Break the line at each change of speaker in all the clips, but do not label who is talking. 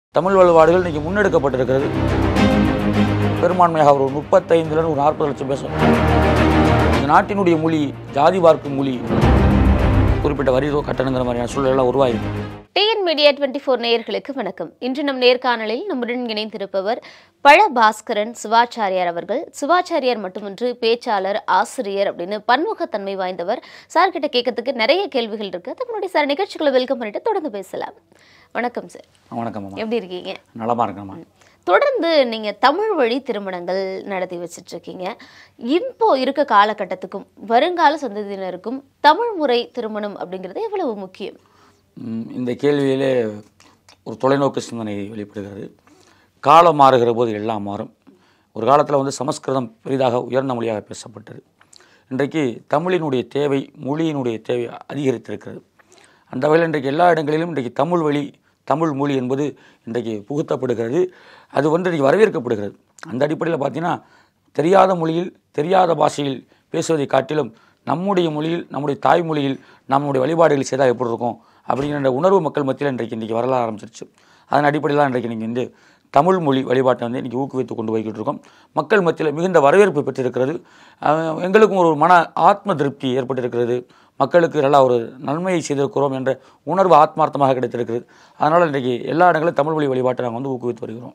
தமிழ் வழிபாடுகள் இன்னைக்கு முன்னெடுக்கப்பட்டிருக்கிறது பெரும்பான்மையாக ஒரு முப்பத்தைந்துலேருந்து ஒரு நாற்பது லட்சம் பேசும் இந்த நாட்டினுடைய மொழி ஜாதி பார்க்கும் மொழி குறிப்பிட்ட வரி கட்டணங்கிற மாதிரியான சூழலெல்லாம் உருவாயிருக்கு
டிஎன் மீடியா டுவெண்ட்டி ஃபோர் நேயர்களுக்கு வணக்கம் இன்று நம் நேர்காணலில் நம்முடன் இணைந்திருப்பவர் பழ பாஸ்கரன் சிவாச்சாரியார் அவர்கள் சிவாச்சாரியார் மட்டுமின்றி பேச்சாளர் ஆசிரியர் அப்படின்னு பன்முகத்தன்மை வாய்ந்தவர் சார் கிட்ட கேட்கறதுக்கு நிறைய கேள்விகள் இருக்கு அதுக்கு முன்னாடி சார் நிகழ்ச்சிகளை வெல்கம் பண்ணிட்டு தொடர்ந்து பேசலாம் வணக்கம் சார்
வணக்கம் அம்மா
எப்படி இருக்கீங்க
நலமா இருக்கேம்மா
தொடர்ந்து நீங்க தமிழ் வழி திருமணங்கள் நடத்தி வச்சிட்டு இருக்கீங்க இப்போ இருக்க காலகட்டத்துக்கும் வருங்கால சந்ததியினருக்கும் தமிழ் முறை திருமணம் அப்படிங்கிறது எவ்வளவு முக்கியம்
ம், இந்த கேள்வியிலே ஒரு தொலைநோக்கு சிந்தனை வெளிப்படுகிறது காலம் மாறுகிற போது எல்லாம் மாறும் ஒரு காலத்தில் வந்து சமஸ்கிருதம் பெரிதாக உயர்ந்த மொழியாக பேசப்பட்டது இன்றைக்கு தமிழினுடைய தேவை மொழியினுடைய தேவை அதிகரித்திருக்கிறது அந்த வகையில் இன்றைக்கு எல்லா இடங்களிலும் இன்றைக்கு தமிழ் வழி தமிழ் மொழி என்பது இன்றைக்கு புகுத்தப்படுகிறது அது வந்து இன்றைக்கு வரவேற்கப்படுகிறது அந்த அடிப்படையில் பார்த்தீங்கன்னா தெரியாத மொழியில் தெரியாத பாஷையில் பேசுவதை காட்டிலும் நம்முடைய மொழியில் நம்முடைய தாய்மொழியில் நம்முடைய வழிபாடுகள் செய்தால் எப்படி இருக்கும் அப்படிங்கிற உணர்வு மக்கள் மத்தியில் இன்றைக்கு இன்றைக்கி வரல ஆரம்பிச்சிருச்சு அதன் அடிப்படையில் தான் இன்றைக்கு நீங்கள் வந்து தமிழ் மொழி வழிபாட்டை வந்து இன்றைக்கி ஊக்குவித்து கொண்டு போய்கிட்டு இருக்கோம் மக்கள் மத்தியில் மிகுந்த வரவேற்பு பெற்றிருக்கிறது அஹ் எங்களுக்கும் ஒரு மன ஆத்ம திருப்தி ஏற்பட்டிருக்கிறது மக்களுக்கு நல்லா ஒரு நன்மையை செய்திருக்கிறோம் என்ற உணர்வு ஆத்மார்த்தமாக கிடைத்திருக்கிறது அதனால் இன்றைக்கி எல்லா இடங்களிலும் தமிழ் மொழி வழிபாட்டை நாங்கள் வந்து ஊக்குவித்து வருகிறோம்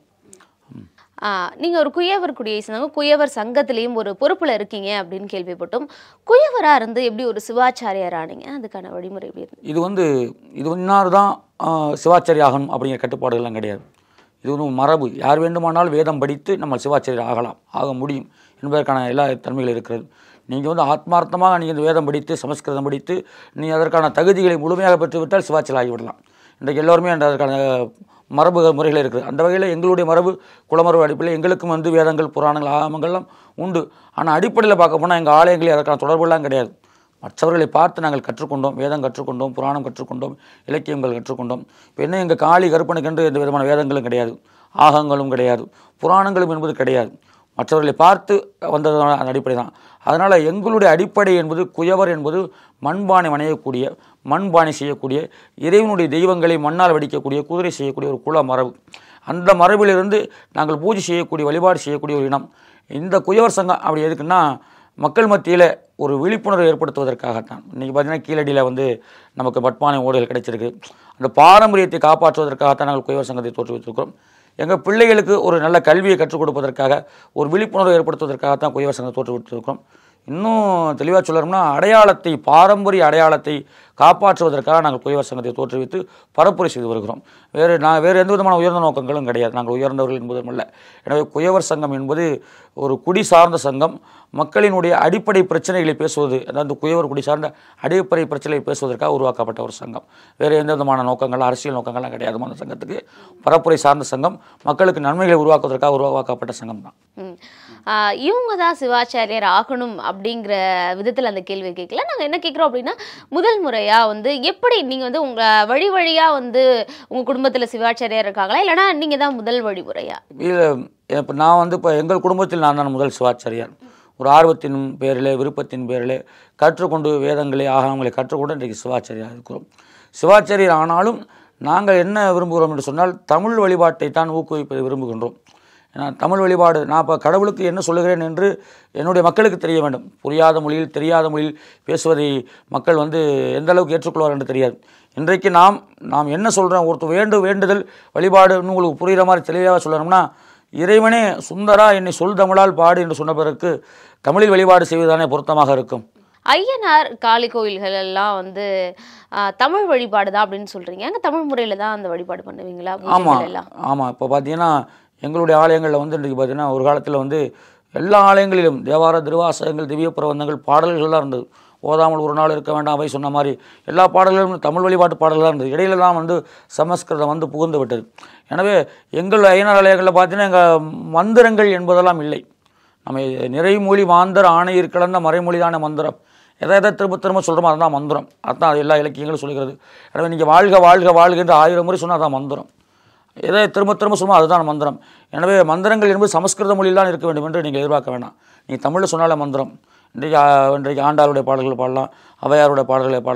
ஆ, நீங்க ஒரு குயவர் குடியை சேர்ந்தவங்க குயவர் சங்கத்திலையும் ஒரு பொறுப்புல இருக்கீங்க அப்படின்னு கேள்விப்பட்டோம் குயவரா இருந்து எப்படி ஒரு சிவாச்சாரியார் ஆனீங்க அதுக்கான வழிமுறை எப்படி இருந்து
இது வந்து இது இன்னார் தான் சிவாச்சாரி ஆகணும் அப்படிங்கிற கட்டுப்பாடுகள்லாம் கிடையாது இது வந்து ஒரு மரபு யார் வேண்டுமானாலும் வேதம் படித்து நம்ம சிவாச்சாரி ஆகலாம் ஆக முடியும் என்பதற்கான எல்லா தன்மைகள் இருக்கிறது நீங்கள் வந்து ஆத்மார்த்தமாக நீங்கள் இந்த வேதம் படித்து சமஸ்கிருதம் படித்து நீ அதற்கான தகுதிகளை முழுமையாக பெற்றுவிட்டால் சிவாச்சாரி ஆகிவிடலாம் இன்றைக்கு எல்லோருமே அந்த அதற்கான மரபு முறைகள் இருக்குது அந்த வகையில் எங்களுடைய மரபு குலமரபு அடிப்படையில் எங்களுக்கும் வந்து வேதங்கள் புராணங்கள் ஆகமங்கள்லாம் உண்டு ஆனால் அடிப்படையில் பார்க்க போனால் எங்கள் ஆலயங்களில் அதற்கான தொடர்புலாம் கிடையாது மற்றவர்களை பார்த்து நாங்கள் கற்றுக்கொண்டோம் வேதம் கற்றுக்கொண்டோம் புராணம் கற்றுக்கொண்டோம் இலக்கியங்கள் கற்றுக்கொண்டோம் இப்போ என்ன எங்கள் காளி கற்பனைக்கென்று எந்த விதமான வேதங்களும் கிடையாது ஆகங்களும் கிடையாது புராணங்களும் என்பது கிடையாது மற்றவர்களை பார்த்து வந்தது அந்த அடிப்படை தான் அதனால் எங்களுடைய அடிப்படை என்பது குயவர் என்பது மண்பானை வணையக்கூடிய மண்பானை செய்யக்கூடிய இறைவனுடைய தெய்வங்களை மண்ணால் வடிக்கக்கூடிய குதிரை செய்யக்கூடிய ஒரு குல மரபு அந்த மரபிலிருந்து நாங்கள் பூஜை செய்யக்கூடிய வழிபாடு செய்யக்கூடிய ஒரு இனம் இந்த குயவர் சங்கம் அப்படி எதுக்குன்னா மக்கள் மத்தியில் ஒரு விழிப்புணர்வு ஏற்படுத்துவதற்காகத்தான் இன்றைக்கி பார்த்தீங்கன்னா கீழடியில் வந்து நமக்கு மட்பானை ஓடுகள் கிடைச்சிருக்கு அந்த பாரம்பரியத்தை காப்பாற்றுவதற்காகத்தான் நாங்கள் குயவர் சங்கத்தை தோற்றுவித்திருக்கிறோம் எங்கள் பிள்ளைகளுக்கு ஒரு நல்ல கல்வியை கற்றுக் கொடுப்பதற்காக ஒரு விழிப்புணர்வு ஏற்படுத்துவதற்காகத்தான் குயவர் சங்கத்தை தோற்றுவித்திருக்கிறோம் இன்னும் தெளிவாக சொல்லணும்னா அடையாளத்தை பாரம்பரிய அடையாளத்தை காப்பாற்றுவதற்காக நாங்கள் குயவர் சங்கத்தை தோற்றுவித்து பரப்புரை செய்து வருகிறோம் வேறு நான் வேறு எந்த விதமான உயர்ந்த நோக்கங்களும் கிடையாது நாங்கள் உயர்ந்தவர்கள் என்பதும் அல்ல எனவே குயவர் சங்கம் என்பது ஒரு குடி சார்ந்த சங்கம் மக்களினுடைய அடிப்படை பிரச்சனைகளை பேசுவது அதாவது குயவர் குடி சார்ந்த அடிப்படை பிரச்சனைகளை பேசுவதற்காக உருவாக்கப்பட்ட ஒரு சங்கம் வேறு எந்த விதமான நோக்கங்கள் அரசியல் நோக்கங்கள்லாம் கிடையாது அந்த சங்கத்துக்கு பரப்புரை சார்ந்த சங்கம் மக்களுக்கு நன்மைகளை உருவாக்குவதற்காக உருவாக்கப்பட்ட சங்கம் தான்
ம். ஆ, இவங்க தான் சிவாச்சாரியார் ஆகணும் அப்படிங்கிற விதத்தில் அந்த கேள்வி கேட்கல நாங்கள் என்ன கேட்குறோம் அப்படின்னா முதல் முறையா வந்து எப்படி நீங்கள் வந்து உங்கள் வழி வழியா வந்து உங்கள் குடும்பத்தில் சிவாச்சாரியார் இருக்காங்களா இல்லைனா நீங்கள் தான் முதல் வழிமுறையா
இல்லை இப்போ நான் வந்து இப்போ எங்கள் குடும்பத்தில் நான் தான் முதல் சிவாச்சாரியார் ஒரு ஆர்வத்தின் பேரிலே விருப்பத்தின் பேரிலே கற்றுக்கொண்டு வேதங்களை ஆகமங்களை கற்றுக்கொண்டு இன்றைக்கு சிவாச்சாரியாக இருக்கிறோம் சிவாச்சாரியர் ஆனாலும் நாங்கள் என்ன விரும்புகிறோம் என்று சொன்னால் தமிழ் வழிபாட்டை தான் ஊக்குவிப்பதை விரும்புகின்றோம் ஏன்னா தமிழ் வழிபாடு நான் இப்போ கடவுளுக்கு என்ன சொல்லுகிறேன் என்று என்னுடைய மக்களுக்கு தெரிய வேண்டும் புரியாத மொழியில் தெரியாத மொழியில் பேசுவதை மக்கள் வந்து எந்த அளவுக்கு ஏற்றுக்கொள்வார் என்று தெரியாது இன்றைக்கு நாம் நாம் என்ன சொல்கிறோம் ஒருத்தர் வேண்டு வேண்டுதல் வழிபாடுன்னு உங்களுக்கு புரிகிற மாதிரி தெளிவாக சொல்லணும்னா இறைவனே சுந்தரா என்னை சொல் தமிழால் பாடு என்று சொன்ன பிறகு தமிழில் வழிபாடு செய்வதுதானே பொருத்தமாக இருக்கும்
ஐயனார் காளி கோயில்கள் எல்லாம் வந்து ஆ, தமிழ் வழிபாடு தான் அப்படின்னு சொல்றீங்க அங்கே தமிழ் முறையில் தான் அந்த வழிபாடு பண்ணுவீங்களா
ஆமாம்
பூஜைகள் எல்லாம்
ஆமாம் இப்போ பார்த்தீங்கன்னா எங்களுடைய ஆலயங்களில் வந்து இன்றைக்கு பார்த்தீங்கன்னா ஒரு காலத்தில் வந்து எல்லா ஆலயங்களிலும் தேவார திருவாசகங்கள் திவ்ய பிரபந்தங்கள் பாடல்கள்லாம் இருந்தது ஓதாமல் ஒரு நாள் இருக்க வேண்டாம் அவை சொன்ன மாதிரி எல்லா பாடல்களும் தமிழ் வழிபாட்டு பாடல்களாக இருந்தது இடையில தான் வந்து சமஸ்கிருதம் வந்து புகுந்து விட்டது எனவே எங்கள் ஐயனார் ஆலயங்களில் பார்த்தீங்கன்னா எங்கள் மந்திரங்கள் என்பதெல்லாம் இல்லை நம்ம நிறைமொழி மாந்தர் ஆணையர் கலந்த மறைமொழிதான மந்திரம் எதை எதை திரும்ப திரும்ப சொல்கிறோமோ அதுதான் மந்திரம் அதுதான் அது எல்லா இலக்கியங்களும் சொல்கிறது எனவே நீங்கள் வாழ்க வாழ்க வாழ்க என்று ஆயிரம் முறை சொன்னால் அதான் மந்திரம் எதை திரும்ப திரும்ப சொல்லுமோ அதுதான் மந்திரம் எனவே மந்திரங்கள் என்பது சமஸ்கிருத மொழியில் தான் இருக்க வேண்டும் என்று நீங்கள் எதிர்பார்க்க வேண்டாம் நீங்கள் தமிழில் சொன்னாலே மந்திரம் இன்றைக்கு ஆ, இன்றைக்கு ஆண்டாருடைய பாடல்களை பாடலாம் அவையாருடைய பாடல்களை பாடலாம்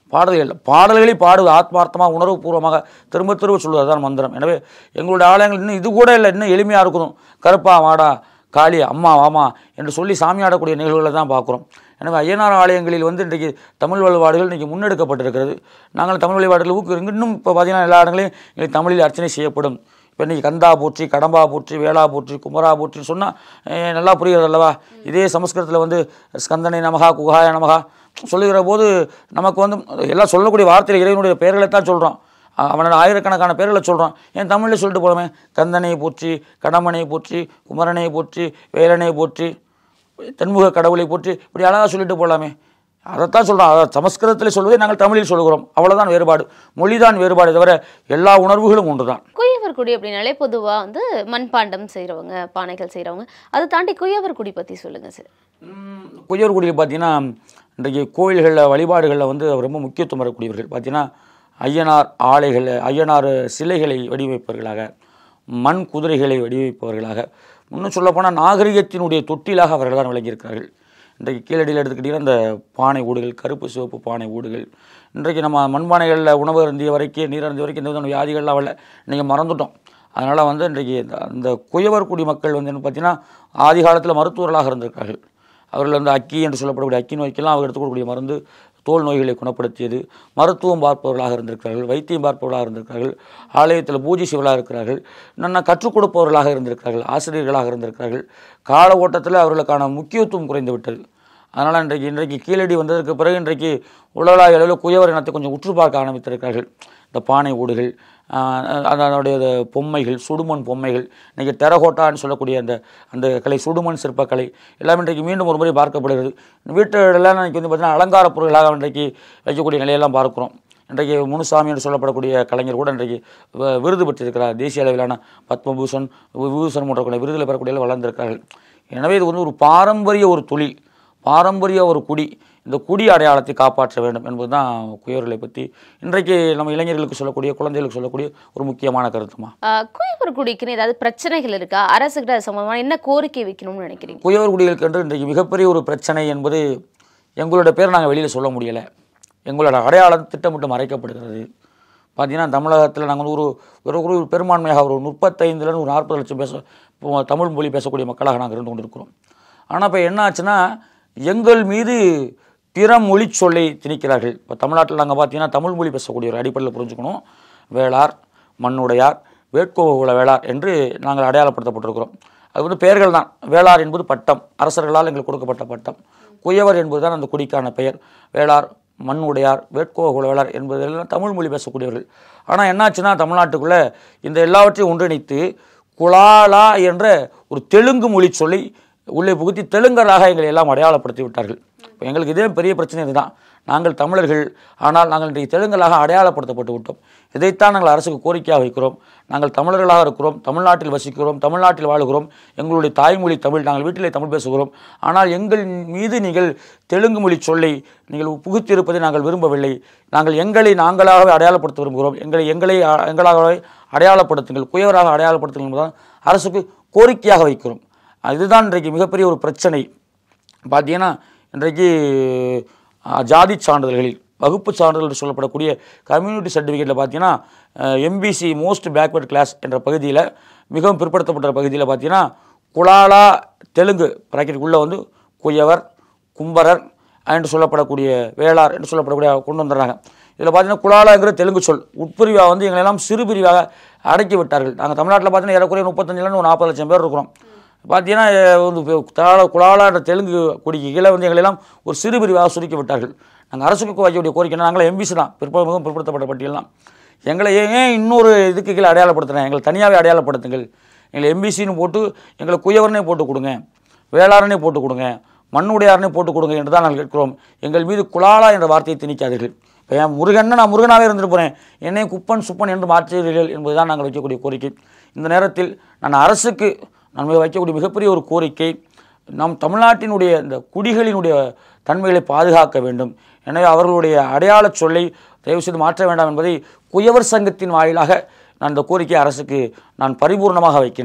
பாடல்கள் பாடல்களை பாடுவது ஆத்மார்த்தமாக உணர்வுபூர்வமாக திரும்ப திரும்ப சொல்வது அதுதான் மந்திரம் எனவே எங்களுடைய ஆலயங்கள் இன்னும் இது கூட இல்லை இன்னும் எளிமையாக இருக்கணும் கருப்பா வாடா காளி அம்மா வாமா என்று சொல்லி சாமி ஆடக்கூடிய நிகழ்வுகளை தான் பார்க்குறோம் எனவே ஐயனார் ஆலயங்களில் வந்து இன்றைக்கு தமிழ் வழிபாடுகள் இன்றைக்கி முன்னெடுக்கப்பட்டிருக்கிறது நாங்கள் தமிழ் வழிபாடுகள் ஊக்குவிங்க இன்னும் இப்போ பார்த்தீங்கன்னா எல்லா இடங்களையும் எங்களுக்கு தமிழில் அர்ச்சனை செய்யப்படும் இப்போ இன்றைக்கி கந்தா போற்றி கடம்பா போற்றி வேளா போற்றி குமரா போற்றி சொன்னால் நல்லா புரிகிறது அல்லவா இதே சமஸ்கிருதத்தில் வந்து ஸ்கந்தனை நமகா குகாய நமகா சொல்லுகிற போது நமக்கு வந்து எல்லாம் சொல்லக்கூடிய வார்த்தையில் இறைவனுடைய பெயர்களை தான் சொல்கிறோம் அவனோட ஆயிரக்கணக்கான பேர்களை சொல்கிறான் ஏன் தமிழில் சொல்லிட்டு போகலாமே கந்தனை போற்றி கடம்பனை போற்றி குமரனை போற்றி வேலனை போற்றி தென்முக கடவுளை போற்றி இப்படி அழகாக சொல்லிட்டு போகலாமே அதைத்தான் சொல்கிறோம் அதை சமஸ்கிருதத்தில் சொல்வதை நாங்கள் தமிழில் சொல்கிறோம் அவ்வளோதான் வேறுபாடு மொழிதான் வேறுபாடு தவிர எல்லா உணர்வுகளும் ஒன்று தான்
குயவர் குடி அப்படின்னாலே பொதுவா வந்து மண்பாண்டம் செய்றவங்க பானைகள் செய்றவங்க அதை தாண்டி குயவர் குடி பத்தி சொல்லுங்க சார்
குயவர்குடியில் பார்த்தீங்கன்னா இன்றைக்கு கோயில்களில் வழிபாடுகளில் வந்து ரொம்ப முக்கியத்துவம் வரக்கூடியவர்கள் பார்த்தீங்கன்னா ஐயனார் ஆலைகளை ஐயனார் சிலைகளை வடிவமைப்பவர்களாக மண் குதிரைகளை வடிவமைப்பவர்களாக இன்னும் சொல்லப்போனால் நாகரிகத்தினுடைய தொட்டிலாக அவர்கள் தான் விளங்கியிருக்கிறார்கள் இன்றைக்கு கீழடியில் எடுத்துக்கிட்டிங்கன்னா இந்த பானை ஊடுகள் கருப்பு சிவப்பு பானை ஊடுகள் இன்றைக்கு நம்ம மண்பானைகளில் உணவு அருந்திய வரைக்கும் நீர் அருந்திய வரைக்கும் எந்த விதமான வியாதிகள்லாம் வரல இன்றைக்கி மறந்துட்டோம் அதனால் வந்து இன்றைக்கு இந்த- அந்த குயவர் குடி மக்கள் வந்து என்ன பார்த்தீங்கன்னா ஆதி காலத்தில் மருத்துவர்களாக இருந்திருக்கார்கள் அவர்கள் வந்து அக்கி என்று சொல்லப்படக்கூடிய அக்கி நோய்க்கெல்லாம் அவர் எடுத்துக்கொள்ளக்கூடிய மருந்து தோல் நோய்களை குணப்படுத்தியது மருத்துவம் பார்ப்பவர்களாக இருந்திருக்கிறார்கள் வைத்தியம் பார்ப்பவர்களாக இருந்திருக்கிறார்கள் ஆலயத்தில் பூஜை செய்வர்களாக இருக்கிறார்கள் இன்னும் கற்றுக் கொடுப்பவர்களாக இருந்திருக்கிறார்கள் ஆசிரியர்களாக இருந்திருக்கிறார்கள் கால ஓட்டத்தில் அவர்களுக்கான முக்கியத்துவம் குறைந்து விட்டது அதனால் இன்றைக்கு இன்றைக்கு கீழடி வந்ததற்கு பிறகு இன்றைக்கு உலகளாவிய அளவில் குயவர் இனத்தை கொஞ்சம் உற்று பார்க்க ஆரம்பித்திருக்கிறார்கள் இந்த பானை ஓடுகள் ஆஹ் அதனுடைய இந்த பொம்மைகள் சுடுமண் பொம்மைகள் இன்றைக்கி டெரகோட்டான்னு சொல்லக்கூடிய அந்த அந்த கலை சுடுமண் சிற்பக்கலை எல்லாமே இன்றைக்கு மீண்டும் ஒரு முறை பார்க்கப்படுகிறது வீட்டுகளெல்லாம் இன்றைக்கி வந்து பார்த்திங்கன்னா அலங்கார பொருள்களாக இன்றைக்கு வைக்கக்கூடிய நிலையெல்லாம் பார்க்குறோம் இன்றைக்கு முனுசாமி என்று சொல்லப்படக்கூடிய கலைஞர் கூட இன்றைக்கு வ- விருது பெற்றிருக்கிறார் தேசிய அளவிலான பத்மபூஷன் விபூஷன் போன்ற விருதுகளை பெறக்கூடிய வளர்ந்திருக்கிறார்கள் எனவே இது வந்து ஒரு பாரம்பரிய ஒரு தொழில் பாரம்பரிய ஒரு குடி இந்த குடி அடையாளத்தை காப்பாற்ற வேண்டும் என்பதுதான் குயவர்களை பற்றி இன்றைக்கு நம்ம இளைஞர்களுக்கு சொல்லக்கூடிய குழந்தைகளுக்கு சொல்லக்கூடிய ஒரு முக்கியமான கருத்துமா
ஆஹ் குயவர் குடிக்குன்னு ஏதாவது பிரச்சனைகள் இருக்கா அரசுகிட்ட அது சம்பந்தமான என்ன கோரிக்கை வைக்கணும்னு நினைக்கிறீங்க
குயவர் குடிகளுக்கு என்று இன்றைக்கு மிகப்பெரிய ஒரு பிரச்சனை என்பது எங்களோட பேர் நாங்கள் வெளியில் சொல்ல முடியலை எங்களோட அடையாளம் திட்டமிட்டு மறைக்கப்படுகிறது பார்த்தீங்கன்னா தமிழகத்தில் நாங்கள் ஒரு ஒரு ஒரு பெரும்பான்மையாக ஒரு முப்பத்தைந்துலேருந்து ஒரு நாற்பது லட்சம் பேச இப்போ தமிழ் மொழி பேசக்கூடிய மக்களாக நாங்கள் இருந்து கொண்டிருக்கிறோம் ஆனால் இப்போ என்ன ஆச்சுன்னா எங்கள் மீது பிற மொழி சொல்லை திணிக்கிறார்கள் இப்போ தமிழ்நாட்டில் நாங்கள் பார்த்தீங்கன்னா தமிழ் மொழி பேசக்கூடிய ஒரு அடிப்படையில் புரிஞ்சுக்கணும் வேளார் மண்ணுடையார் வேட்கோகுல வேளார் என்று நாங்கள் அடையாளப்படுத்தப்பட்டிருக்கிறோம் அது வந்து பெயர்கள் தான் வேளார் என்பது பட்டம் அரசர்களால் எங்களுக்கு கொடுக்கப்பட்ட பட்டம் குயவர் என்பது தான் அந்த குடிக்கான பெயர் வேளார் மண்ணுடையார் வேட்கோகுல வேளார் என்பதெல்லாம் தமிழ் மொழி பேசக்கூடியவர்கள் ஆனால் என்னாச்சுன்னா தமிழ்நாட்டுக்குள்ளே இந்த எல்லாவற்றையும் ஒன்றிணைத்து குலாலா என்ற ஒரு தெலுங்கு மொழி சொல்லி உள்ளே புகுத்தி தெலுங்கராக எங்களை எல்லாம் அடையாளப்படுத்தி விட்டார்கள் இப்போ எங்களுக்கு இதே பெரிய பிரச்சனை இதுதான் நாங்கள் தமிழர்கள் ஆனால் நாங்கள் இன்றைக்கு தெலுங்கராக அடையாளப்படுத்தப்பட்டு விட்டோம் இதைத்தான் நாங்கள் அரசுக்கு கோரிக்கையாக வைக்கிறோம் நாங்கள் தமிழர்களாக இருக்கிறோம் தமிழ்நாட்டில் வசிக்கிறோம் தமிழ்நாட்டில் வாழுகிறோம் எங்களுடைய தாய்மொழி தமிழ் நாங்கள் வீட்டிலே தமிழ் பேசுகிறோம் ஆனால் எங்கள் மீது நீங்கள் தெலுங்கு மொழி சொல்லை நீங்கள் புகுத்தியிருப்பதை நாங்கள் விரும்பவில்லை நாங்கள் எங்களை நாங்களாகவே அடையாளப்படுத்த விரும்புகிறோம் எங்களை எங்களை அ- எங்களாகவே அடையாளப்படுத்துங்கள் குயவராக அடையாளப்படுத்துங்கள் என்பதுதான் அரசுக்கு கோரிக்கையாக வைக்கிறோம் இதுதான் இன்றைக்கு மிகப்பெரிய ஒரு பிரச்சனை பார்த்தீங்கன்னா இன்றைக்கு அஹ், ஜாதி சான்றிதழ்களில் வகுப்பு சான்றிதழ் என்று சொல்லப்படக்கூடிய கம்யூனிட்டி சர்டிஃபிகேட்டில் பார்த்தீங்கன்னா எம்பிசி மோஸ்ட் பேக்வர்ட் கிளாஸ் என்ற பகுதியில் மிகவும் பிற்படுத்தப்பட்ட பகுதியில் பார்த்தீங்கன்னா குலாலா தெலுங்கு ப்ராக்கெட்டுக்குள்ளே வந்து குயவர் கும்பரர் என்று சொல்லப்படக்கூடிய வேளார் என்று சொல்லப்படக்கூடிய கொண்டு வந்துடுறாங்க இதில் பார்த்தீங்கன்னா குலாலாங்கிற தெலுங்கு சொல் உட்பிரிவாக வந்து எங்களெல்லாம் சிறு பிரிவாக அடக்கி விட்டார்கள் நாங்கள் தமிழ்நாட்டில் பார்த்தீங்கன்னா ஏறக்குறைய முப்பத்தஞ்சுலேருந்து ஒரு நாற்பது லட்சம் பேர் இருக்கிறோம் பார்த்தீங்கன்னா அஹ், வந்து இப்போ தாள குலாலான்ற தெலுங்கு கொடிக்கு கீழே வந்து எங்களெல்லாம் ஒரு சிறு பிரிவாக சுருக்கி விட்டார்கள் நாங்கள் அரசுக்கு வைக்கக்கூடிய கோரிக்கை நாங்கள் எம்பிசி தான் பிற்ப மிகவும் பிற்படுத்தப்பட்ட பட்டியல் தான் எங்களை ஏன் ஏன் இன்னொரு இதுக்கு கீழே அடையாளப்படுத்துகிறேன் எங்களை தனியாகவே அடையாளப்படுத்துங்கள் எங்களை எம்பிசின்னு போட்டு எங்களை குயவர்னே போட்டு கொடுங்க வேளாரனே போட்டு கொடுங்க மண்ணுடையாரனே போட்டு கொடுங்க என்று தான் நாங்கள் கேட்கிறோம் எங்கள் மீது குலாலா என்ற வார்த்தையை திணிக்காதீர்கள் இப்போ என் முருகன்னு நான் முருகனாகவே இருந்துட்டு போகிறேன் என்னை குப்பன் சுப்பன் என்று மாற்றுகிறீர்கள் என்பதுதான் நாங்கள் வைக்கக்கூடிய கோரிக்கை இந்த நேரத்தில் நான் அரசுக்கு நான் மிக வைக்கக்கூடிய மிகப்பெரிய ஒரு கோரிக்கை நம் தமிழ்நாட்டினுடைய இந்த குடிகளினுடைய தன்மைகளை பாதுகாக்க வேண்டும் எனவே அவர்களுடைய அடையாளச் சொல்லை தயவு செய்து மாற்ற வேண்டாம் என்பதை குயவர் சங்கத்தின் வாயிலாக நான் இந்த கோரிக்கையை அரசுக்கு நான் பரிபூர்ணமாக வைக்கின்றேன்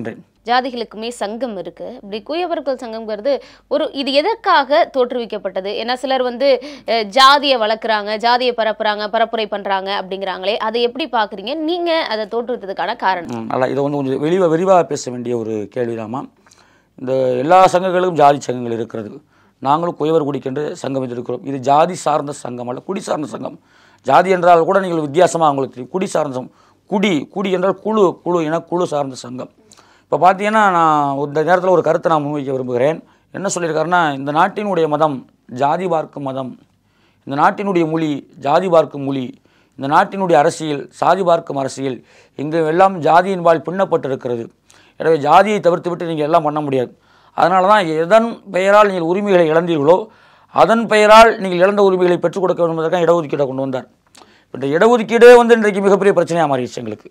ஜாதிகளுக்குமே சங்கம் இருக்கு இப்படி குயவர்கள் சங்கம்ங்கிறது ஒரு இது எதற்காக தோற்றுவிக்கப்பட்டது ஏன்னா சிலர் வந்து அஹ், ஜாதியை வளர்க்குறாங்க ஜாதியை பரப்புறாங்க பரப்புரை பண்றாங்க அப்படிங்கிறாங்களே அதை எப்படி பாக்குறீங்க நீங்க அதை தோற்றுவித்ததுக்கான காரணம்
ம், நல்லா இதை வந்து கொஞ்சம் வெளிவா விரிவாக பேச வேண்டிய ஒரு கேள்விதாம்மா இந்த எல்லா சங்கங்களுக்கும் ஜாதி சங்கங்கள் இருக்கிறது நாங்களும் குயவர் குடிக்கென்று சங்கம் வைத்திருக்கிறோம் இது ஜாதி சார்ந்த சங்கம் அல்ல குடி சார்ந்த சங்கம் ஜாதி என்றால் கூட நீங்கள் வித்தியாசமாக உங்களுக்கு தெரியும் குடி சார்ந்த சங்கம் குடி குடி என்றால் குழு குழு என குழு சார்ந்த சங்கம் இப்போ பார்த்தீங்கன்னா நான் இந்த நேரத்தில் ஒரு கருத்தை நான் முன்வைக்க விரும்புகிறேன் என்ன சொல்லியிருக்காருன்னா இந்த நாட்டினுடைய மதம் ஜாதி பார்க்கும் மதம் இந்த நாட்டினுடைய மொழி ஜாதி பார்க்கும் மொழி இந்த நாட்டினுடைய அரசியல் சாதி பார்க்கும் அரசியல் இங்கு எல்லாம் ஜாதியின்பால் பின்னப்பட்டிருக்கிறது எனவே ஜாதியை தவிர்த்து விட்டு நீங்கள் எல்லாம் பண்ண முடியாது அதனால தான் எதன் பெயரால் நீங்கள் உரிமைகளை இழந்தீர்களோ அதன் பெயரால் நீங்கள் இழந்த உரிமைகளை பெற்றுக் கொடுக்க வேண்டும் என்பதற்காக இடஒதுக்கீடை கொண்டு வந்தார் இந்த இடஒதுக்கீடே வந்து இன்றைக்கு மிகப்பெரிய பிரச்சனையாக மாறிடுச்சு எங்களுக்கு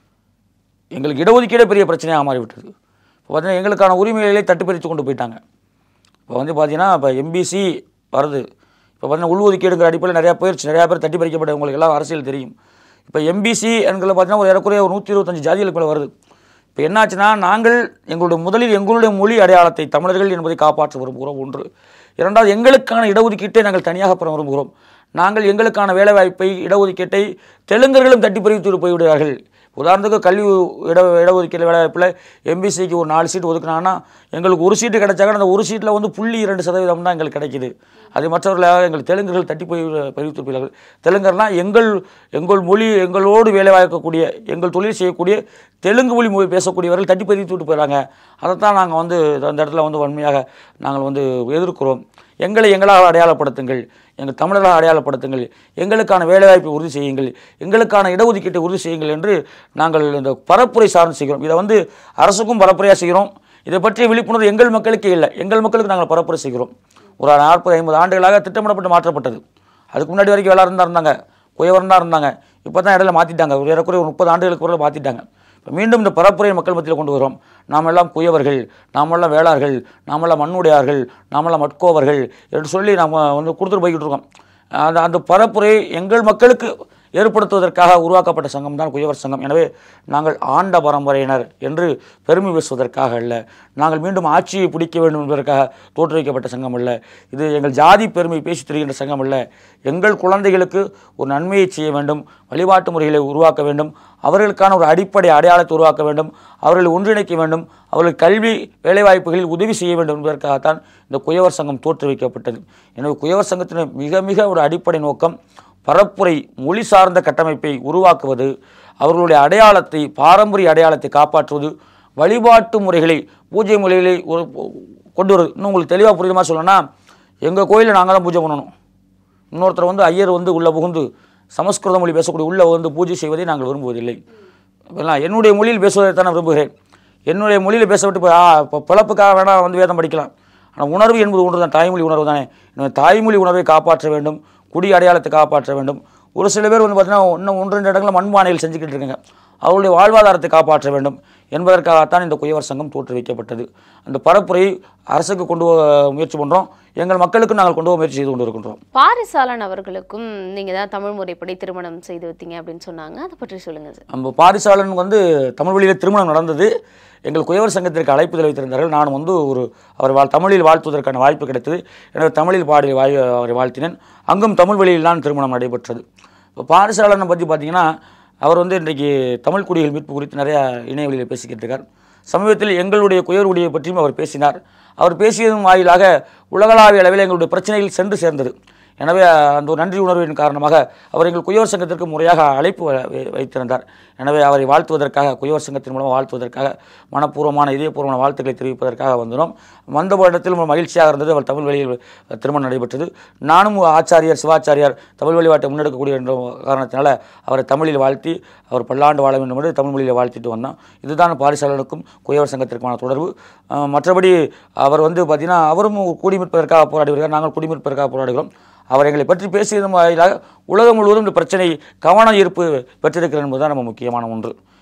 எங்களுக்கு இடஒதுக்கீடே பெரிய பிரச்சனையாக மாறிவிட்டது இப்போ பார்த்தீங்கன்னா எங்களுக்கான உரிமைகளை தட்டுப்பறித்து கொண்டு போயிட்டாங்க இப்போ வந்து பார்த்தீங்கன்னா இப்போ எம்பிசி வருது இப்போ பார்த்தீங்கன்னா உள்ஒதுக்கீடுங்கிற அடிப்படையில் நிறையா போயிடுச்சு நிறையா பேர் தட்டி பறிக்கப்பட்ட உங்களுக்கு எல்லாம் அரசியல் தெரியும் இப்போ எம்பிசி என்கிற பார்த்தீங்கன்னா ஒரு ஏறக்குறைய ஒரு நூற்றி இருபத்தஞ்சு ஜாதிகளுக்கு மேலே வருது இப்போ என்னாச்சுன்னா நாங்கள் எங்களுடைய முதலில் எங்களுடைய மொழி அடையாளத்தை தமிழர்கள் என்பதை காப்பாற்ற விரும்புகிறோம் ஒன்று இரண்டாவது எங்களுக்கான இடஒதுக்கீட்டை நாங்கள் தனியாக பெற விரும்புகிறோம் நாங்கள் எங்களுக்கான வேலைவாய்ப்பை இடஒதுக்கீட்டை தெலுங்கர்களும் தட்டி பறித்து போய்விடுவார்கள் உதாரணத்துக்கு கல்வி இட இடஒதுக்கீடு வேலைவாய்ப்பில் எம்பிசிக்கு ஒரு நாலு சீட் ஒதுக்குனாங்கன்னா எங்களுக்கு ஒரு சீட்டு கிடைச்சாக்க அந்த ஒரு சீட்டில் வந்து புள்ளி இரண்டு சதவீதம் தான் எங்களுக்கு கிடைக்குது அது மற்றவர்களாக எங்கள் தெலுங்கர்கள் தட்டி போய் பறிவித்திருப்பார்கள் தெலுங்கர்னால் எங்கள் எங்கள் மொழி எங்களோடு வேலை வாய்க்கக்கூடிய எங்கள் தொழில் செய்யக்கூடிய தெலுங்கு மொழி மொழி பேசக்கூடியவர்கள் தட்டி பறித்து விட்டு போயிடறாங்க அதைத்தான் நாங்கள் வந்து அந்த இடத்துல வந்து வன்மையாக நாங்கள் வந்து எதிர்க்கிறோம் எங்களை எங்களால் அடையாளப்படுத்துங்கள் எங்கள் தமிழர்களால் அடையாளப்படுத்துங்கள் எங்களுக்கான வேலைவாய்ப்பை உறுதி செய்யுங்கள் எங்களுக்கான இடஒதுக்கீட்டை உறுதி செய்யுங்கள் என்று நாங்கள் இந்த பரப்புரை சார்ந்து செய்கிறோம் இதை வந்து அரசுக்கும் பரப்புரையாக செய்கிறோம் இதை பற்றிய விழிப்புணர்வு எங்கள் மக்களுக்கே இல்லை எங்கள் மக்களுக்கு நாங்கள் பரப்புரை செய்கிறோம் ஒரு நாற்பது ஐம்பது ஆண்டுகளாக திட்டமிடப்பட்டு மாற்றப்பட்டது அதுக்கு முன்னாடி வரைக்கும் எல்லாரும் தான் இருந்தாங்க குயவரம் தான் இருந்தாங்க இப்போ தான் இடையில மாற்றிட்டாங்க ஒரு ஏறக்குறைய ஒரு முப்பது ஆண்டுகளுக்கு பிறகு மாற்றிட்டாங்க இப்போ மீண்டும் இந்த பரப்புரையை மக்கள் மத்தியில் கொண்டு வரோம் நாமெல்லாம் குயவர்கள் நாமெல்லாம் வேளார்கள் நாமெல்லாம் மண்ணுடையார்கள் நாமெல்லாம் மட்கோவர்கள் என்று சொல்லி நாம் வந்து கொடுத்துட்டு போய்கிட்டு இருக்கோம் அந்த அந்த பரப்புரை எங்கள் மக்களுக்கு ஏற்படுத்துவதற்காக உருவாக்கப்பட்ட சங்கம் தான் குயவர் சங்கம் எனவே நாங்கள் ஆண்ட பரம்பரையினர் என்று பெருமை பேசுவதற்காக அல்ல நாங்கள் மீண்டும் ஆட்சியை பிடிக்க வேண்டும் என்பதற்காக தோற்றுவிக்கப்பட்ட சங்கம் அல்ல இது எங்கள் ஜாதி பெருமை பேசித் தெரிகின்ற சங்கம் அல்ல எங்கள் குழந்தைகளுக்கு ஒரு நன்மையை செய்ய வேண்டும் வழிபாட்டு முறைகளை உருவாக்க வேண்டும் அவர்களுக்கான ஒரு அடிப்படை அடையாளத்தை உருவாக்க வேண்டும் அவர்களை ஒன்றிணைக்க வேண்டும் அவர்கள் கல்வி வேலைவாய்ப்புகளில் உதவி செய்ய வேண்டும் என்பதற்காகத்தான் இந்த குயவர் சங்கம் தோற்றுவிக்கப்பட்டது எனவே குயவர் சங்கத்தின் மிக மிக ஒரு அடிப்படை நோக்கம் பரப்புரை மொழி சார்ந்த கட்டமைப்பை உருவாக்குவது அவர்களுடைய அடையாளத்தை பாரம்பரிய அடையாளத்தை காப்பாற்றுவது வழிபாட்டு முறைகளை பூஜை முறைகளை ஒரு கொண்டு வருது இன்னும் உங்களுக்கு தெளிவாக புரியுற மாதிரி சொல்லணும்னா எங்கள் கோயிலில் நாங்கள் தான் பூஜை பண்ணணும் இன்னொருத்தர் வந்து ஐயர் வந்து உள்ளே புகுந்து சமஸ்கிருத மொழி பேசக்கூடிய உள்ளே வந்து பூஜை செய்வதை நாங்கள் விரும்புவதில்லை இப்பெல்லாம் என்னுடைய மொழியில் பேசுவதை தான் நான் விரும்புகிறேன் என்னுடைய மொழியில் பேசவிட்டு இப்போ இப்போ பிழப்புக்காக வேணால் வந்து வேதம் படிக்கலாம் ஆனால் உணர்வு என்பது ஒன்று தான் தாய்மொழி உணர்வு தானே எனவே தாய்மொழி உணர்வை காப்பாற்ற வேண்டும் குடி அடையாளத்தை காப்பாற்ற வேண்டும் ஒரு சில பேர் வந்து பார்த்தீங்கன்னா இன்னும் ஒன்று ரெண்டு இடங்களில் மண்பானையில் செஞ்சுக்கிட்டு இருக்காங்க அவருடைய வாழ்வாதாரத்தை காப்பாற்ற வேண்டும் என்பதற்காகத்தான் இந்த குயவர் சங்கம் தோற்றுவிக்கப்பட்டது அந்த பரப்புரையை அரசுக்கு கொண்டு போக முயற்சி பண்ணுறோம் எங்கள் மக்களுக்கு நாங்கள் கொண்டு போக முயற்சி செய்து கொண்டு இருக்கின்றோம்
பாரிசாலன் அவர்களுக்கும் நீங்க தான் தமிழ் முறைப்படி திருமணம் செய்து வைத்தீங்க அப்படின்னு சொன்னாங்க அதை பற்றி சொல்லுங்க சார்
நம்ம பாரிசாலன் வந்து தமிழ் வழியில் திருமணம் நடந்தது எங்கள் குயவர் சங்கத்திற்கு அழைப்பு தெரிவித்திருந்தார்கள் நான் வந்து ஒரு அவர் வாழ் தமிழில் வாழ்த்துவதற்கான வாய்ப்பு கிடைத்தது எனவே தமிழில் பாடி வாய் அவரை வாழ்த்தினேன் அங்கும் தமிழ் வழியில் தான் திருமணம் நடைபெற்றது இப்போ பாரிசாலனை பற்றி பார்த்தீங்கன்னா அவர் வந்து இன்றைக்கு தமிழ் குடிகள் மீட்பு குறித்து நிறையா இணையவழியில் பேசிக்கிட்டு இருக்கார் சமீபத்தில் எங்களுடைய குயர் குடியை பற்றியும் அவர் பேசினார் அவர் பேசியதன் வாயிலாக உலகளாவிய அளவில் எங்களுடைய பிரச்சனைகள் சென்று சேர்ந்தது எனவே அந்த ஒரு நன்றி உணர்வின் காரணமாக அவர் எங்கள் குயவர் சங்கத்திற்கு முறையாக அழைப்பு வ- வை- வைத்திருந்தார் எனவே அவரை வாழ்த்துவதற்காக குயவர் சங்கத்தின் மூலம் வாழ்த்துவதற்காக மனப்பூர்வமான இதயபூர்வமான வாழ்த்துக்களை தெரிவிப்பதற்காக வந்தோம் வந்த வருடத்தில் மகிழ்ச்சியாக இருந்தது அவர் தமிழ் வழியில் திருமணம் நடைபெற்றது நானும் ஆச்சாரியார் சிவாச்சாரியார் தமிழ் வழிபாட்டை முன்னெடுக்கக்கூடிய என்ற காரணத்தினால அவரை தமிழில் வாழ்த்தி அவர் பல்லாண்டு வாழ வேண்டும் என்று தமிழ் மொழியில் வாழ்த்திட்டு வந்தோம் இதுதான் பாரிசாலனுக்கும் குயவர் சங்கத்திற்கான தொடர்பு அஹ் மற்றபடி அவர் வந்து பார்த்தீங்கன்னா அவரும் குடிமிற்பதற்காக போராடி வருகிறார் நாங்கள் குடிமிற்பதற்காக போராடுகிறோம் அவர் எங்களை பற்றி பேசியதன் வாயிலாக உலகம் முழுவதும் இந்த பிரச்சனை கவன ஈர்ப்பு பெற்றிருக்கிறது என்பதுதான் நம்ம முக்கியமான ஒன்று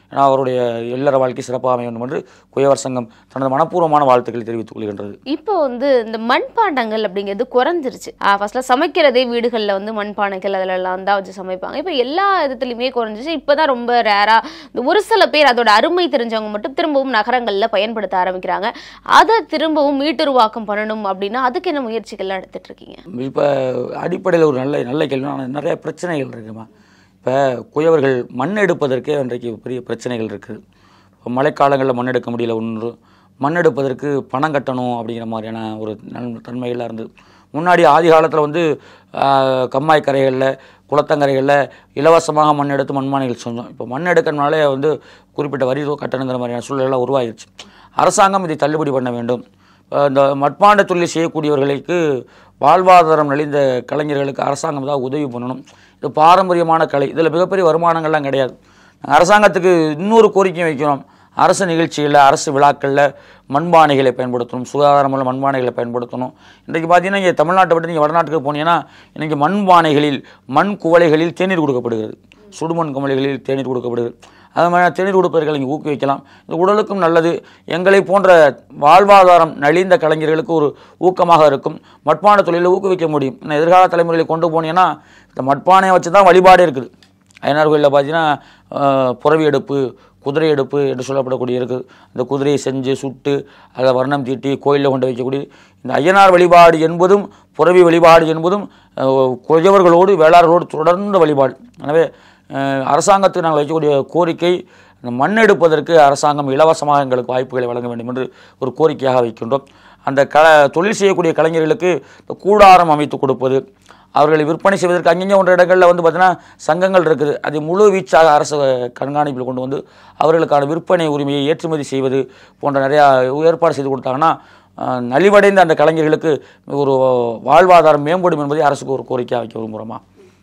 ஏன்னா அவருடைய இல்லற வாழ்க்கை சிறப்பாக அமைய வேண்டும் என்று குயவர் சங்கம் தனது மனப்பூர்வமான வாழ்த்துக்களை தெரிவித்துக் கொள்கின்றது
இப்போ வந்து இந்த மண்பாண்டங்கள் அப்படிங்கிறது குறைஞ்சிருச்சு ஃபர்ஸ்ட்ல சமைக்கிறதே வீடுகளில் வந்து மண்பானைகள் அதிலெல்லாம் தான் வச்சு சமைப்பாங்க இப்போ எல்லா விதத்துலையுமே குறைஞ்சிச்சு இப்போதான் ரொம்ப ரேரா இந்த ஒரு சில பேர் அதோட அருமை தெரிஞ்சவங்க மட்டும் திரும்பவும் நகரங்களில் பயன்படுத்த ஆரம்பிக்கிறாங்க அதை திரும்பவும் மீட்டுருவாக்கம் பண்ணணும் அப்படின்னா அதுக்கு என்ன முயற்சிகள்லாம் எடுத்துட்டு இருக்கீங்க
இப்போ அடிப்படையில் ஒரு நல்ல நல்ல கேள்வி ஆனால் நிறைய பிரச்சனைகள் இருக்குமா இப்போ குயவர்கள் மண் எடுப்பதற்கே இன்றைக்கு பெரிய பிரச்சனைகள் இருக்குது இப்போ மழைக்காலங்களில் மண் எடுக்க முடியல ஒன்று மண் எடுப்பதற்கு பணம் கட்டணும் அப்படிங்கிற மாதிரியான ஒரு நன் தன்மைகள்லாம் இருந்தது முன்னாடி ஆதி காலத்தில் வந்து ஆஹ், கம்மாய் கரைகளில் குளத்தங்கரைகளில் இலவசமாக மண் எடுத்து மண்மானைகள் செஞ்சோம் இப்போ மண் எடுக்கணுனாலே வந்து குறிப்பிட்ட வரி கட்டணுங்கிற மாதிரியான சூழ்நிலை உருவாகிருச்சு அரசாங்கம் இதை தள்ளுபடி பண்ண வேண்டும் அஹ் இந்த மட்பாண்ட தொழில் செய்யக்கூடியவர்களுக்கு வாழ்வாதாரம் நலிந்த கலைஞர்களுக்கு அரசாங்கம் தான் உதவி பண்ணணும் இது பாரம்பரியமான கலை இதில் மிகப்பெரிய வருமானங்கள்லாம் கிடையாது நாங்க அரசாங்கத்துக்கு இன்னொரு கோரிக்கை வைக்கிறோம் அரசு நிகழ்ச்சிகளில் அரசு விழாக்களில் மண்பானைகளை பயன்படுத்தணும் சுகாதாரமுள்ள மண்பானைகளை பயன்படுத்தணும் இன்றைக்கு பார்த்தீங்கன்னா இங்கே தமிழ்நாட்டை விட்டு நீங்கள் வடநாட்டுக்கு போனீங்கன்னா இன்றைக்கி மண்பானைகளில் மண் குவளைகளில் தேநீர் கொடுக்கப்படுகிறது சுடுமண் குவளைகளில் தேநீர் கொடுக்கப்படுகிறது அது மாதிரி தேநீர் கொடுப்பவர்களை இங்கே ஊக்குவிக்கலாம் இது உடலுக்கும் நல்லது எங்களை போன்ற வாழ்வாதாரம் நலிந்த கலைஞர்களுக்கு ஒரு ஊக்கமாக இருக்கும் மட்பான தொழிலை ஊக்குவிக்க முடியும் இன்னும் எதிர்கால தலைமுறைகளை கொண்டு போனீங்கன்னா இந்த மட்பானையை வச்சு தான் வழிபாடு இருக்குது ஐயனார் கோயிலில் பார்த்தீங்கன்னா ஆஹ், புறவி எடுப்பு குதிரை எடுப்பு என்று சொல்லப்படக்கூடிய இருக்குது இந்த குதிரையை செஞ்சு சுட்டு அதை வர்ணம் தீட்டி கோயிலில் கொண்டு வைக்கக்கூடிய இந்த ஐயனார் வழிபாடு என்பதும் புறவி வழிபாடு என்பதும் ஆஹ், குயவர்களோடு வேளாளர்களோடு தொடர்ந்த வழிபாடு எனவே ஆஹ், அரசாங்கத்துக்கு நாங்கள் வைக்கக்கூடிய கோரிக்கை இந்த மண் எடுப்பதற்கு அரசாங்கம் இலவசமாக எங்களுக்கு வாய்ப்புகளை வழங்க வேண்டும் என்று ஒரு கோரிக்கையாக வைக்கின்றோம் அந்த க தொழில் செய்யக்கூடிய கலைஞர்களுக்கு இந்த கூடாரம் அமைத்து கொடுப்பது அவர்களை விற்பனை செய்வதற்கு அங்கங்கே ஒன்ற இடங்களில் வந்து பார்த்தீங்கன்னா சங்கங்கள் இருக்குது அதை முழு வீச்சாக அரசு கண்காணிப்பில் கொண்டு வந்து அவர்களுக்கான விற்பனை உரிமையை ஏற்றுமதி செய்வது போன்ற நிறையா ஏற்பாடு செய்து கொடுத்தாங்கன்னா ஆஹ், நலிவடைந்த அந்த கலைஞர்களுக்கு ஒரு வாழ்வாதாரம் மேம்படும் என்பதை அரசுக்கு ஒரு கோரிக்கையாக வைக்க விரும்புகிறோமா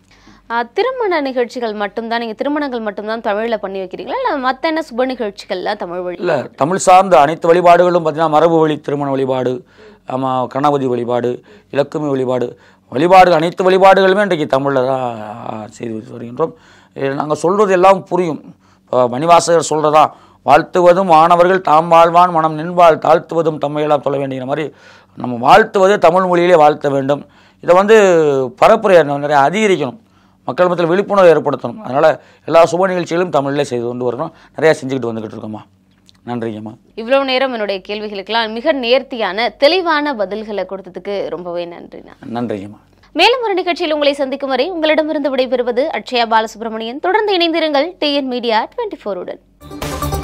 ஆஹ் திருமண நிகழ்ச்சிகள் மட்டும்தான் நீங்க திருமணங்கள் மட்டும்தான் தமிழ்ல பண்ணி வைக்கிறீங்களா இல்ல மத்த என்ன சுப நிகழ்ச்சிகள்லாம் தமிழ் வழி
இல்லை தமிழ் சார்ந்த அனைத்து வழிபாடுகளும் பார்த்தீங்கன்னா மரபு வழி திருமண வழிபாடு ஆமாம் கணபதி வழிபாடு இலக்குமி வழிபாடு வழிபாடு அனைத்து வழிபாடுகளுமே இன்றைக்கு தமிழில் தான் ஆ, செய்து வருகின்றோம் நாங்கள் சொல்கிறது எல்லாம் புரியும் இப்போ மணிவாசகர் சொல்கிறதா வாழ்த்துவதும் மாணவர்கள் தாம் வாழ்வான் மனம் நின்பால் தாழ்த்துவதும் தம்மையெல்லாம் சொல்ல வேண்டிய மாதிரி நம்ம வாழ்த்துவது தமிழ் மொழியிலே வாழ்த்த வேண்டும் இதை வந்து பரப்புரை நிறைய அதிகரிக்கணும் மக்கள் மத்தியில் விழிப்புணர்வு ஏற்படுத்தணும் அதனால் எல்லா சுப நிகழ்ச்சிகளும் தமிழிலே செய்து கொண்டு வரணும் நிறையா செஞ்சுக்கிட்டு வந்துக்கிட்டு இருக்கோம்மா நன்றிங்கம்மா
இவ்வளவு நேரம் என்னுடைய கேள்விகளுக்கெல்லாம் மிக நேர்த்தியான தெளிவான பதில்களை கொடுத்ததுக்கு ரொம்பவே நன்றிண்ணா
நன்றிங்கம்மா
மேலும் ஒரு நிகழ்ச்சியில் உங்களை சந்திக்கும் வரை உங்களிடமிருந்து விடைபெறுவது அட்சயா பாலசுப்ரமணியன் தொடர்ந்து இணைந்திருங்கள் டிஎன் மீடியா டுவெண்ட்டி ஃபோருடன்